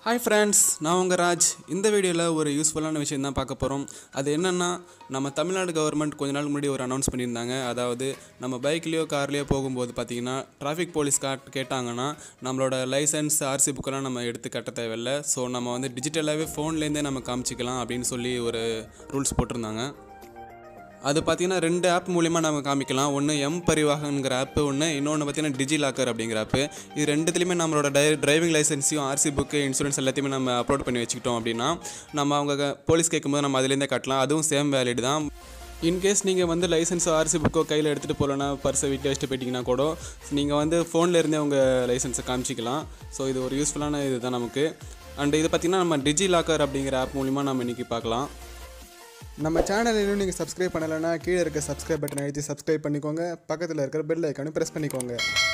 hi friends நான் உங்கள் ராஜ் இந்த வீடியோவில் ஒரு யூஸ்ஃபுல்லான விஷயம் தான் பார்க்க போகிறோம் அது என்னென்னா நம்ம தமிழ்நாடு கவர்மெண்ட் கொஞ்ச நாள் முன்னாடி ஒரு அனௌன்ஸ் பண்ணியிருந்தாங்க அதாவது நம்ம பைக்லேயோ கார்லேயோ போகும்போது பார்த்தீங்கன்னா டிராஃபிக் போலீஸ் காட் கேட்டாங்கன்னா நம்மளோட லைசன்ஸ் ஆர்சி புக்கெல்லாம் நம்ம எடுத்து கட்ட தேவையில்ல ஸோ நம்ம வந்து டிஜிட்டலாகவே ஃபோன்லேருந்தே நம்ம காமிச்சிக்கலாம் அப்படின்னு சொல்லி ஒரு ரூல்ஸ் போட்டிருந்தாங்க அது பார்த்தீங்கன்னா ரெண்டு ஆப் மூலிமா நம்ம காமிக்கலாம் ஒன்று எம் பரிவாகன்கிற ஆப்பு ஒன்று இன்னொன்று பார்த்தீங்கன்னா டிஜி லாக்கர் அப்படிங்கிற ஆப்பு இது ரெண்டுத்துலையுமே நம்மளோட டை டிரைவிங் லைசன்ஸையும் ஆர்சி புக்கு இன்சூரன்ஸ் எல்லாத்தையுமே நம்ம அப்லோட் பண்ணி வச்சுக்கிட்டோம் அப்படின்னா நம்ம அவங்க போலீஸ் கேட்கும்போது நம்ம அதுலேருந்தே கட்டலாம் அதுவும் சேம் வேலிட் தான் இன்கேஸ் நீங்கள் வந்து லைசன்ஸோ ஆர்சி புக்கோ கையில் எடுத்துகிட்டு போகலன்னா பர்ஸை வீட்டில் வச்சுட்டு போயிட்டீங்கன்னா கூட நீங்கள் வந்து ஃபோனில் இருந்தே உங்கள் லைசன்ஸை காமிச்சிக்கலாம் ஸோ இது ஒரு யூஸ்ஃபுல்லான இது தான் நமக்கு அண்ட் இது பார்த்திங்கன்னா நம்ம டிஜி லாக்கர் அப்படிங்கிற ஆப் மூலிமா நம்ம இன்றைக்கி பார்க்கலாம் நம்ம சேனல் இன்னும் நீங்கள் சப்ஸ்கிரைப் பண்ணலைன்னா கீழே இருக்க சப்ஸ்கிரைப் பட்டன் அழுத்தி சப்ஸ்கிரைப் பண்ணிக்கோங்க பக்கத்தில் இருக்கிற பெல் ஐக்கானு ப்ரெஸ் பண்ணிக்கோங்க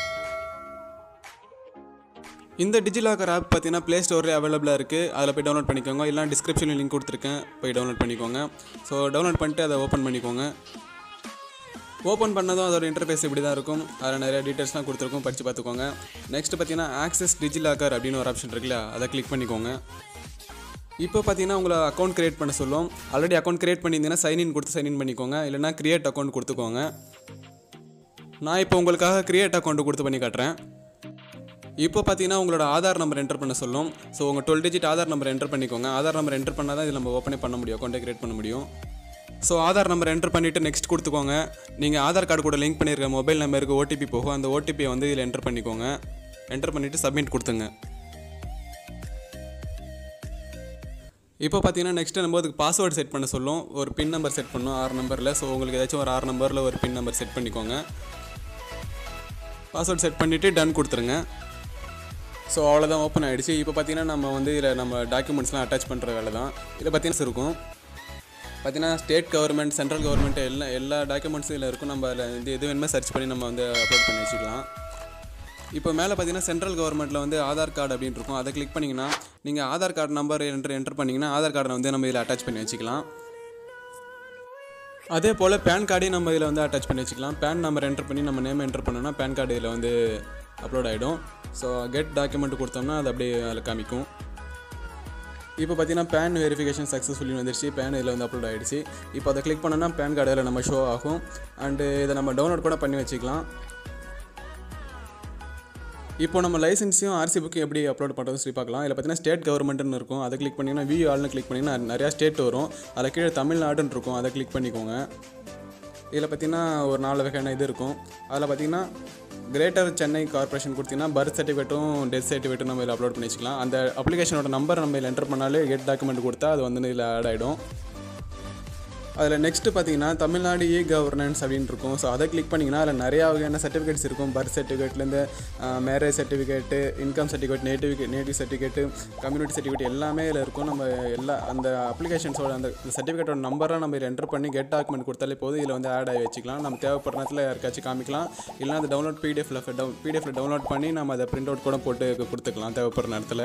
இந்த டிஜிலாக்கர் ஆப் பார்த்தீங்கன்னா ப்ளே ஸ்டோர்லேயே அவைலபிளாக இருக்குது அதில் போய் டவுன்லோட் பண்ணிக்கோங்க இல்லை டிஸ்கிரிப்ஷனில் லிங்க் கொடுத்துருக்கேன் போய் டவுன்லோட் பண்ணிக்கோங்க ஸோ டவுன்லோட் பண்ணிட்டு அதை ஓப்பன் பண்ணிக்கோங்க ஓப்பன் பண்ணதும் அதோட இன்டர்ஃபேஸ் இப்படி தான் இருக்கும் அதில் நிறைய டீட்டெயில்ஸ்லாம் கொடுத்துருக்கோம் படித்து பார்த்துக்கோங்க நெக்ஸ்ட் பார்த்தீங்கன்னா ஆக்சஸ் டிஜிலாக்கர் அப்படின்னு ஒரு ஆப்ஷன் இருக்குல்ல அதை கிளிக் பண்ணிக்கோங்க இப்போ பார்த்தீங்கன்னா உங்களை அக்கௌண்ட் கிரியேட் பண்ண சொல்லும் ஆல்ரெடி அக்கௌண்ட் கிரியேட் பண்ணியிருந்தீங்கன்னா சைன்இன் கொடுத்து சைன்இன் பண்ணிக்கோங்க இல்லைனா கிரியேட் அக்கௌண்ட் கொடுத்துக்கோங்க நான் இப்போ உங்களுக்காக கிரியேட் அக்கௌண்ட் கொடுத்து பண்ணி காட்டுறேன் இப்போ பார்த்தீங்கன்னா உங்களோட ஆதார் நம்பர் என்டர் பண்ண சொல்லும் ஸோ உங்கள் twelve digit Aadhaar number enter பண்ணிக்கோங்க ஆதார் நம்பர் என்டர் பண்ணால் தான் இதில் நம்ம ஓப்பனே பண்ண முடியும் அக்கௌண்ட்டை கிரியேட் பண்ண முடியும் ஸோ ஆதார் நம்பர் என்டர் பண்ணிவிட்டு நெக்ஸ்ட் கொடுத்துக்கோங்க நீங்கள் ஆதார் கார்டு கூட லிங்க் பண்ணியிருக்க மொபைல் நம்பருக்கு ஓடிபி போகும் அந்த ஓடிபியை வந்து இதில் என்டர் பண்ணிக்கோங்க என்டர் பண்ணிவிட்டு சப்மிட் கொடுத்துங்க இப்போ பார்த்தீங்கன்னா நெக்ஸ்ட் நம்ம அதுக்கு பாஸ்வேர்டு செட் பண்ண சொல்லும் ஒரு பின் நம்பர் செட் பண்ணணும் ஆறு நம்பரில் ஸோ உங்களுக்கு ஏதாச்சும் ஒரு ஆறு நம்பரில் ஒரு பின் நம்பர் செட் பண்ணிக்கோங்க பாஸ்வேர்டு செட் பண்ணிவிட்டு டன் கொடுத்துருங்க ஸோ அவ்வளோதான் ஓப்பன் ஆகிடுச்சு இப்போ பார்த்தீங்கன்னா நம்ம வந்து இதில் நம்ம டாக்குமெண்ட்ஸ்லாம் அட்டாச் பண்ணுற வேலை தான் இதில் பார்த்தீங்கன்னா இருக்கும் பார்த்தீங்கன்னா ஸ்டேட் கவர்மெண்ட் சென்ட்ரல் கவர்மெண்ட் எல்லா எல்லா டாக்குமெண்ட்ஸும் இதில் இருக்கும் நம்ம அதில் இது எது வேணுமோ சர்ச் பண்ணி நம்ம வந்து அப்லோட் பண்ணி வச்சுக்கலாம் இப்போ மேலே பார்த்தீங்கன்னா சென்ட்ரல் கவர்மெண்ட்டில் வந்து ஆதார் கார்டு அப்படின்னு இருக்கும் அதை கிளிக் பண்ணிங்கன்னா நீங்கள் Aadhaar card number enter enter பண்ணிங்கன்னா ஆதார் கார்டை வந்து நம்ம இதில் அட்டாச் பண்ணி வச்சுக்கலாம் அதே போல் பேன் கார்டையும் நம்ம இதில் வந்து அட்டாச் பண்ணி வச்சுக்கலாம் பேன் நம்பர் என்டர் பண்ணி நம்ம நேம் என்டர் பண்ணோன்னா பேன் கார்டு இதில் வந்து அப்லோட் ஆகிடும் ஸோ கெட் டாக்குமெண்ட் கொடுத்தோம்னா அது அப்படியே அதில் காமிக்கும் இப்போ பார்த்தீங்கன்னா பேன் வெரிஃபிகேஷன் சக்ஸஸ்ஃபுல்லி வந்துருச்சு பேன் இதில் வந்து அப்லோட் ஆகிடுச்சு இப்போ அதை கிளிக் பண்ணோன்னா பேன் கார்டு இதில் நம்ம ஷோ ஆகும் அண்டு இதை நம்ம டவுன்லோட் கூட பண்ணி வச்சுக்கலாம் இப்போ நம்ம லைசன்ஸையும் ஆர்சி புக்கும் எப்படி அப்லோட் பண்ணுறது சொல்லி பார்க்கலாம் இதில் பார்த்தீங்கன்னா ஸ்டேட் கவர்மெண்ட்னு இருக்கும் அதை கிளிக் பண்ணிங்கன்னா வியூ ஆல்னு கிளிக் பண்ணிங்கன்னா நிறையா ஸ்டேட் வரும் அதில் கீழே தமிழ்நாடுன்னு இருக்கும் அதை கிளிக் பண்ணிக்கோங்க இதில் பார்த்தீங்கன்னா ஒரு நாலு வகையான இது இருக்கும் அதில் பார்த்தீங்கன்னா கிரேட்டர் சென்னை கார்பரேஷன் கொடுத்தீங்கன்னா பர்த் சர்டிஃபிகேட்டும் டெத் சர்டிஃபிகேட்டும் நம்ம இதில் அப்லோட் பண்ணி வச்சுக்கலாம் அந்த அப்ளிகேஷனோட நம்பர் நம்ம இதில் என்டர் பண்ணாலே கெட் டாக்குமெண்ட் கொடுத்தா அது வந்து இதில் ஆட் ஆகிடும் அதில் நெக்ஸ்ட்டு பார்த்தீங்கன்னா தமிழ்நாடு இ கவர்னன்ஸ் அப்படின்னு இருக்கும் ஸோ அதை கிளிக் பண்ணிங்கன்னா அதில் நிறையா வகையான சர்டிஃபிகேட்ஸ் இருக்கும் பர்த் சர்டிஃபிகேட்லேருந்து marriage certificate income certificate native native certificate community certificate எல்லாமே இதில் இருக்கும் நம்ம எல்லா அந்த அப்ளிகேஷன்ஸோட அந்த சர்டிஃபிகேட்டோட நம்பராக நம்ம இதில் என்டர் பண்ணி கெட் டாக்குமெண்ட் கொடுத்தாலே போதும் இதில் வந்து ஆட் ஆகி வச்சுக்கலாம் நம்ம தேவைப்படுற நேரத்தில் யாருக்காச்சும் காமிக்கலாம் இல்லைனா அந்த டவுன்லோட் பிடிஎஃப்ல டவுன் பிடிஎஃப்ல டவுன்லோட் பண்ணி நம்ம அதை பிரிண்ட் அவுட் கூட போட்டு கொடுத்துக்கலாம் தேவைப்படுற நேரத்தில்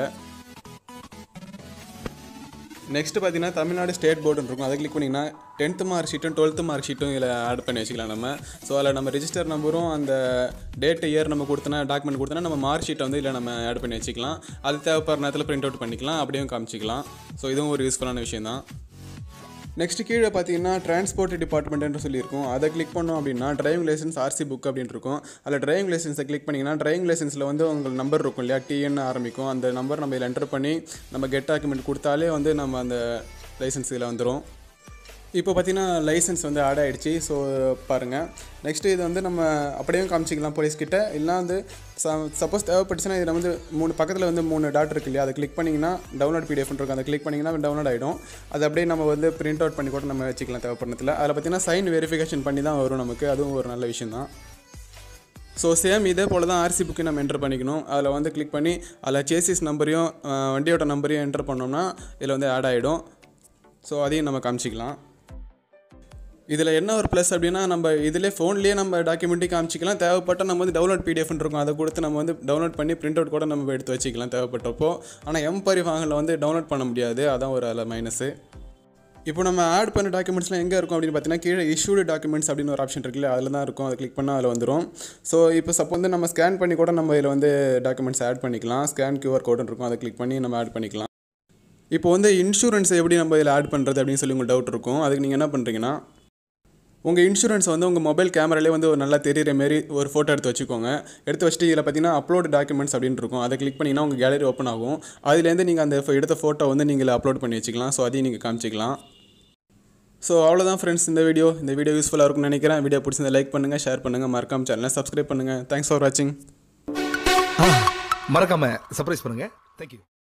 நெக்ஸ்ட்டு பார்த்தீங்கன்னா தமிழ்நாடு ஸ்டேட் போர்டுன்னு இருக்கும் அதை கிளிக் பண்ணிங்கன்னா டென்த்து மார்க் ஷீட்டும் டுவெல்த்து மார்க் ஷீட்டும் இதில் ஆட் பண்ணி வச்சுக்கலாம் நம்ம ஸோ அதில் நம்ம ரிஜிஸ்டர் நம்பரும் அந்த டேட் இயர் நம்ம கொடுத்தனா டாக்குமெண்ட் கொடுத்தனா நம்ம மார்க் ஷீட்டை வந்து இதில் நம்ம ஆட் பண்ணி வச்சுக்கலாம் அது தேவைப்படுற நேரத்தில் பிரிண்ட் அவுட் பண்ணிக்கலாம் அப்படியும் காமிச்சிக்கலாம் ஸோ இதுவும் ஒரு யூஸ்ஃபுல்லான விஷயம் தான் நெக்ஸ்ட் கீழே பார்த்தீங்கன்னா டிரான்ஸ்போர்ட் டிபார்ட்மெண்ட்னு சொல்லியிருக்கும் அதை கிளிக் பண்ணோம் அப்படின்னா டிரைவிங் லைசன்ஸ் ஆர்சி புக் அப்படின்னு இருக்கும் அதில் டிரைவிங் லைசன்ஸை கிளிக் பண்ணிங்கன்னா டிரைவிங் லைசன்ஸில் வந்து உங்களுக்கு நம்பர் இருக்கும் இல்லையா டிஎன் ஆரம்பிக்கும் அந்த நம்பர் நம்ம இதில் என்டர் பண்ணி நம்ம கெட் டாக்குமெண்ட் கொடுத்தாலே வந்து நம்ம அந்த லைசன்ஸ் இதில் வந்துடும் இப்போ பார்த்தீங்கன்னா லைசன்ஸ் வந்து ஆட் ஆகிடுச்சு ஸோ பாருங்கள் நெக்ஸ்ட்டு இது வந்து நம்ம அப்படியே காமிச்சிக்கலாம் போலீஸ்கிட்ட இல்லை வந்து சப்போஸ் தேவைப்பட்டுச்சுன்னா இதில் வந்து மூணு பக்கத்தில் வந்து மூணு டாட் இருக்கு இல்லையா அதை கிளிக் பண்ணிங்கன்னா டவுன்லோட் பிடிஎஃப் இருக்கும் அதை கிளிக் பண்ணிங்கன்னா டவுன்லோட் ஆகிடும் அது அப்படியே நம்ம வந்து பிரிண்ட் அவுட் பண்ணி கூட நம்ம வச்சுக்கலாம் தேவைப்படுறதுல அதில் பார்த்தீங்கன்னா சைன் வெரிஃபிகேஷன் பண்ணி தான் வரும் நமக்கு அதுவும் ஒரு நல்ல விஷயம் தான் ஸோ சேம் இதே போல் தான் ஆர்சி புக்கு நம்ம என்டர் பண்ணிக்கணும் அதில் வந்து கிளிக் பண்ணி அதில் சேசிஸ் நம்பரையும் வண்டியோட நம்பரையும் என்டர் பண்ணோம்னா இதில் வந்து ஆட் ஆகிடும் ஸோ அதையும் நம்ம காமிச்சிக்கலாம் இதில் என்ன ஒரு ப்ளஸ் அப்படின்னா நம்ம இதிலே ஃபோன்லேயே நம்ம டாக்குமெண்ட்டையும் காமிச்சிக்கலாம் தேவைப்பட்ட நம்ம வந்து டவுன்லோட் பிடிஎஃப்னு இருக்கும் அதை கொடுத்து நம்ம வந்து டவுன்லோட் பண்ணி பிரிண்ட் அவுட் கூட நம்ம எடுத்து வச்சுக்கலாம் தேவைப்பட்டப்போ ஆனால் எம் பரிவாகனில் வந்து டவுன்லோட் பண்ண முடியாது அதான் ஒரு அதில் மைனஸு இப்போ நம்ம ஆட் பண்ண டாக்குமெண்ட்ஸ்லாம் எங்கே இருக்கும் அப்படின்னு பார்த்தீங்கன்னா கீழே இஷ்யூடு டாக்குமெண்ட்ஸ் அப்படின்னு ஒரு ஆப்ஷன் இருக்குல்ல அதில் தான் இருக்கும் அதை கிளிக் பண்ணால் அதில் வந்துடும் ஸோ இப்போ சப்போ வந்து நம்ம ஸ்கேன் பண்ணி கூட நம்ம இதில் வந்து டாக்குமெண்ட்ஸ் ஆட் பண்ணிக்கலாம் ஸ்கேன் கியூஆர் கோடுன்னு இருக்கும் அதை கிளிக் பண்ணி நம்ம ஆட் பண்ணிக்கலாம் இப்போ வந்து இன்சூரன்ஸ் எப்படி நம்ம இதில் ஆட் பண்ணுறது அப்படின்னு சொல்லி உங்களுக்கு டவுட் இருக்கும் அதுக்கு நீங்கள் என்ன பண்ணுறீங்கன்னா உங்கள் இன்சூரன்ஸ் வந்து உங்கள் மொபைல் கேமராலே வந்து ஒரு நல்லா தெரியிற மாரி ஒரு ஃபோட்டோ எடுத்து வச்சுக்கோங்க எடுத்து வச்சுட்டு இதில் பார்த்தீங்கன்னா அப்லோட் டாக்குமெண்ட்ஸ் அப்படின்னு இருக்கும் அதை கிளிக் பண்ணிங்கன்னா உங்கள் கேலரி ஓப்பன் ஆகும் அதுலேருந்து நீங்கள் அந்த pho- எடுத்த ஃபோட்டோ வந்து நீங்கள் அப்லோட் பண்ணி வச்சுக்கலாம் ஸோ அதையும் நீங்கள் காமிச்சிக்கலாம் ஸோ அவ்வளோதான் ஃப்ரெண்ட்ஸ் இந்த வீடியோ இந்த வீடியோ யூஸ்ஃபுல்லாக இருக்கும்னு நினைக்கிறேன் வீடியோ பிடிச்சிருந்தா லைக் பண்ணுங்கள் ஷேர் பண்ணுங்கள் மறக்காம சேனலை சப்ஸ்கிரைப் பண்ணுங்கள் தேங்க்ஸ் ஃபார் வாட்சிங் மறக்காம சர்ப்ரைஸ் பண்ணுங்க தேங்க்யூ